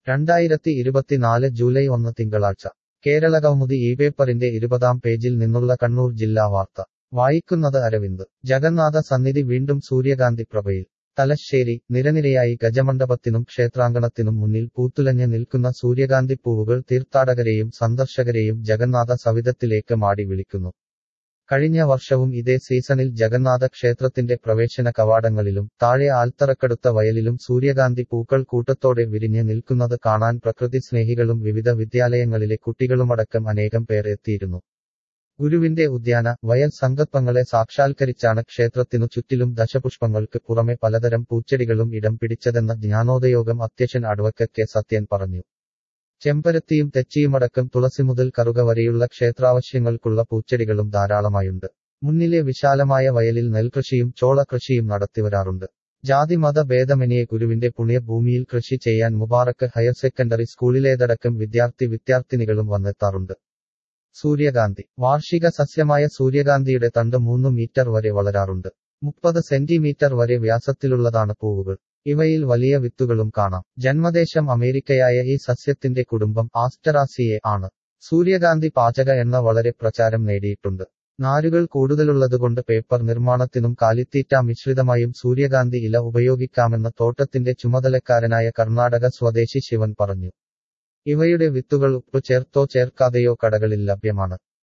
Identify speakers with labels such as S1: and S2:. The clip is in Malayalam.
S1: രണ്ടായിരത്തി ഇരുപത്തിനാല് ജൂലൈ ഒന്ന് തിങ്കളാഴ്ച കേരളകൗമുദി ഈ പേപ്പറിന്റെ ഇരുപതാം പേജിൽ നിന്നുള്ള കണ്ണൂർ ജില്ലാ വാർത്ത വായിക്കുന്നത് അരവിന്ദ് ജഗന്നാഥ സന്നിധി വീണ്ടും സൂര്യകാന്തി പ്രഭയിൽ തലശ്ശേരി നിരനിരയായി ഗജമണ്ഡപത്തിനും ക്ഷേത്രാങ്കണത്തിനും മുന്നിൽ പൂത്തുലഞ്ഞ് നിൽക്കുന്ന സൂര്യകാന്തിപ്പൂവുകൾ തീർത്ഥാടകരെയും സന്ദർശകരെയും ജഗന്നാഥ സവിധത്തിലേക്ക് മാടി വിളിക്കുന്നു കഴിഞ്ഞ വർഷവും ഇതേ സീസണിൽ ജഗന്നാഥ ക്ഷേത്രത്തിന്റെ പ്രവേശന കവാടങ്ങളിലും താഴെ ആൽത്തറക്കടുത്ത വയലിലും സൂര്യകാന്തി പൂക്കൾ കൂട്ടത്തോടെ വിരിഞ്ഞ് നിൽക്കുന്നത് കാണാൻ പ്രകൃതി സ്നേഹികളും വിവിധ വിദ്യാലയങ്ങളിലെ കുട്ടികളുമടക്കം അനേകം പേർ എത്തിയിരുന്നു ഗുരുവിന്റെ ഉദ്യാന വയൽ സങ്കല്പങ്ങളെ സാക്ഷാത്കരിച്ചാണ് ക്ഷേത്രത്തിനു ചുറ്റിലും ദശപുഷ്പങ്ങൾക്ക് പുറമെ പലതരം പൂച്ചെടികളും ഇടം പിടിച്ചതെന്ന ജ്ഞാനോദയോഗം അധ്യക്ഷൻ അഡ്വക്കറ്റ് കെ സത്യൻ പറഞ്ഞു ചെമ്പരത്തിയും തെച്ചിയുമടക്കം തുളസി മുതൽ കറുക വരെയുള്ള ക്ഷേത്രാവശ്യങ്ങൾക്കുള്ള പൂച്ചെടികളും ധാരാളമായുണ്ട് മുന്നിലെ വിശാലമായ വയലിൽ നെൽകൃഷിയും ചോളകൃഷിയും നടത്തിവരാറുണ്ട് ജാതിമത ഭേദമന്യേ ഗുരുവിന്റെ പുണ്യഭൂമിയിൽ കൃഷി ചെയ്യാൻ മുബാറക്ക് ഹയർ സെക്കൻഡറി സ്കൂളിലേതടക്കം വിദ്യാർത്ഥി വിദ്യാർത്ഥിനികളും വന്നെത്താറുണ്ട് സൂര്യകാന്തി വാർഷിക സസ്യമായ സൂര്യകാന്തിയുടെ തണ്ട് മൂന്ന് മീറ്റർ വരെ വളരാറുണ്ട് മുപ്പത് സെന്റിമീറ്റർ വരെ വ്യാസത്തിലുള്ളതാണ് പൂവുകൾ ഇവയിൽ വലിയ വിത്തുകളും കാണാം ജന്മദേശം അമേരിക്കയായ ഈ സസ്യത്തിന്റെ കുടുംബം ആസ്റ്ററാസിയെ ആണ് സൂര്യകാന്തി പാചക എണ്ണ വളരെ പ്രചാരം നേടിയിട്ടുണ്ട് നാരുകൾ കൂടുതലുള്ളതുകൊണ്ട് പേപ്പർ നിർമ്മാണത്തിനും കാലിത്തീറ്റ മിശ്രിതമായും സൂര്യകാന്തി ഇല ഉപയോഗിക്കാമെന്ന് തോട്ടത്തിന്റെ ചുമതലക്കാരനായ കർണാടക സ്വദേശി ശിവൻ പറഞ്ഞു ഇവയുടെ വിത്തുകൾ ഉപ്പ് ചേർത്തോ ചേർക്കാതെയോ കടകളിൽ ലഭ്യമാണ്